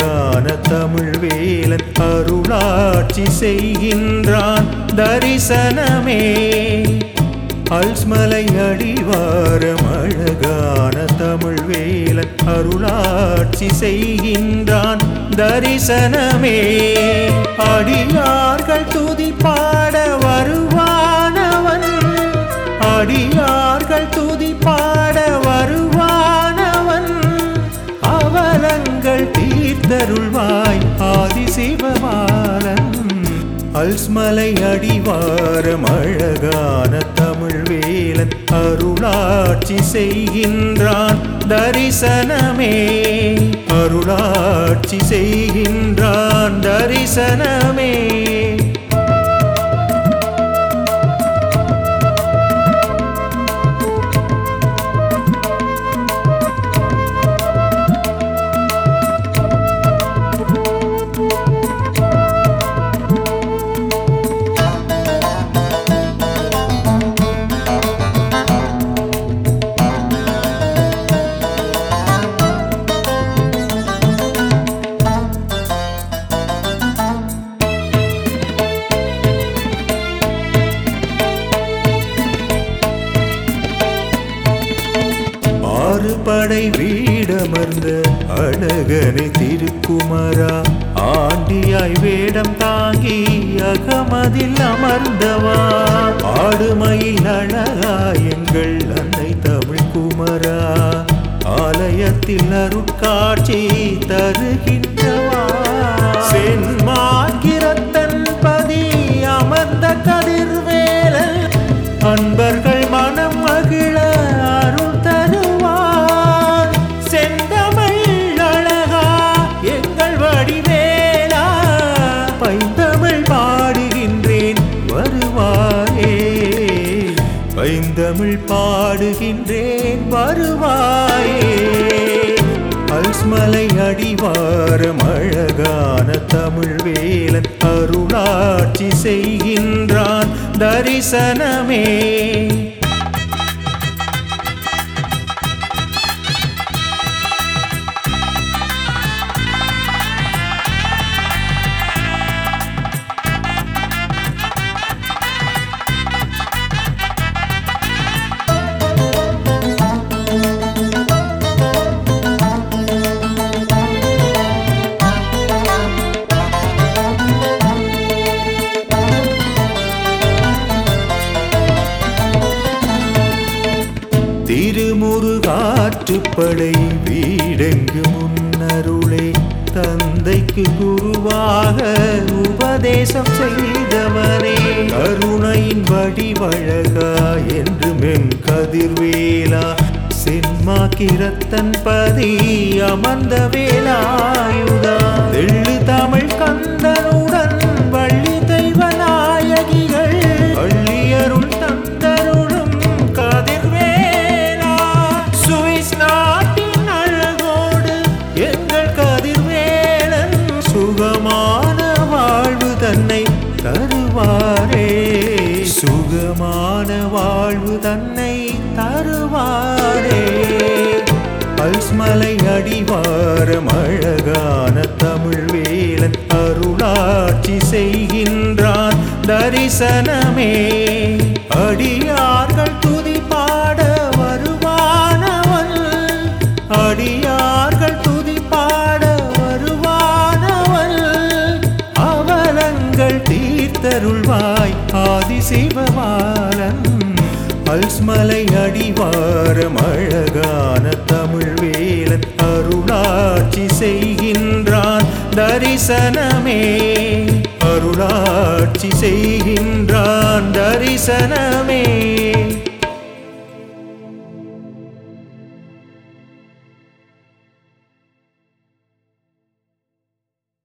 அழகான தமிழ் வேலன் அருளாட்சி செய்கின்றான் தரிசனமே அல்ஸ்மலை அடிவாரம் அழகான தமிழ் வேலன் அருளாட்சி செய்கின்றான் தரிசனமே அடியார்கள் துதி பாட வருவானவன் அடியார்கள் துதி பாட வருவானவன் அவலங்கள் தீர்த்தருள்வாய் ஆதிசிவமாலன் அல்ஸ்மலை அடிவாரம் அழகான தமிழ் வேலன் அருளாட்சி செய்கின்றான் தரிசனமே அருளாட்சி செய்கின்றான் தரிசனமே ஆறு படை வீடமர்ந்த அழகனை திருக்குமரா ஆண்டியாய் வேடம் தாங்கி அகமதில் அமர்ந்தவா ஆடுமையில் அழகா எங்கள் அன்னை தமிழ் குமரா ஆலயத்தில் அருட்காட்சி தருகின்றவா சென்மார்க்கிறத்தன் பதி அமர்ந்த கதிர்வேலன் அன்பர்கள் மனம் மகிழ அருள் தருவார் செந்தமிழ் அழகா எங்கள் வடிவேலா பைந்தமிழ் பாடுகின்றேன் வருவாயே பைந்தமிழ் பாடுகின்றேன் வருவாயே அல்ஸ்மலை அடிவாரம் அழகான தமிழ் வேலன் அருளாட்சி செய்கின்றான் தரிசனமே திருமுருகாற்றுப்படை வீடெங்கு முன்னருளே தந்தைக்கு குருவாக உபதேசம் செய்தவனே கருணையின் வடிவழகா என்று மென் கதிர்வேலா சென்மாக்கிரத்தன் பதி அமர்ந்த வேலாயுதா தெள்ளு தமிழ் கந்தனுடன் வள்ளி தெய்வ நாயகிகள் அள்ளியருள் தந்தருளும் கதிர்வேலா சுவிஸ் நாட்டின் அழகோடு எங்கள் கதிர்வேலன் சுகமான வாழ்வு தன்னை தருவாரே சுகமான வாழ்வு தன்னை தருவாரே பல்ஸ்மலை அடிவாரம் அழகான தமிழ் வேலன் அருளாட்சி செய்கின்றான் தரிசனமே அடியார்கள் துதி பாட வருவானவன் அடியார்கள் துதி பாட வருவானவன் அவலங்கள் தீர்த்தருள்வாய் ஆதிசிவமாலன் அல்ஸ்மலை அடிவாரம் அழகான தமிழ் வேலன் அருளாட்சி செய்கின்றான் தரிசனமே அருளாட்சி செய்கின்றான் தரிசனமே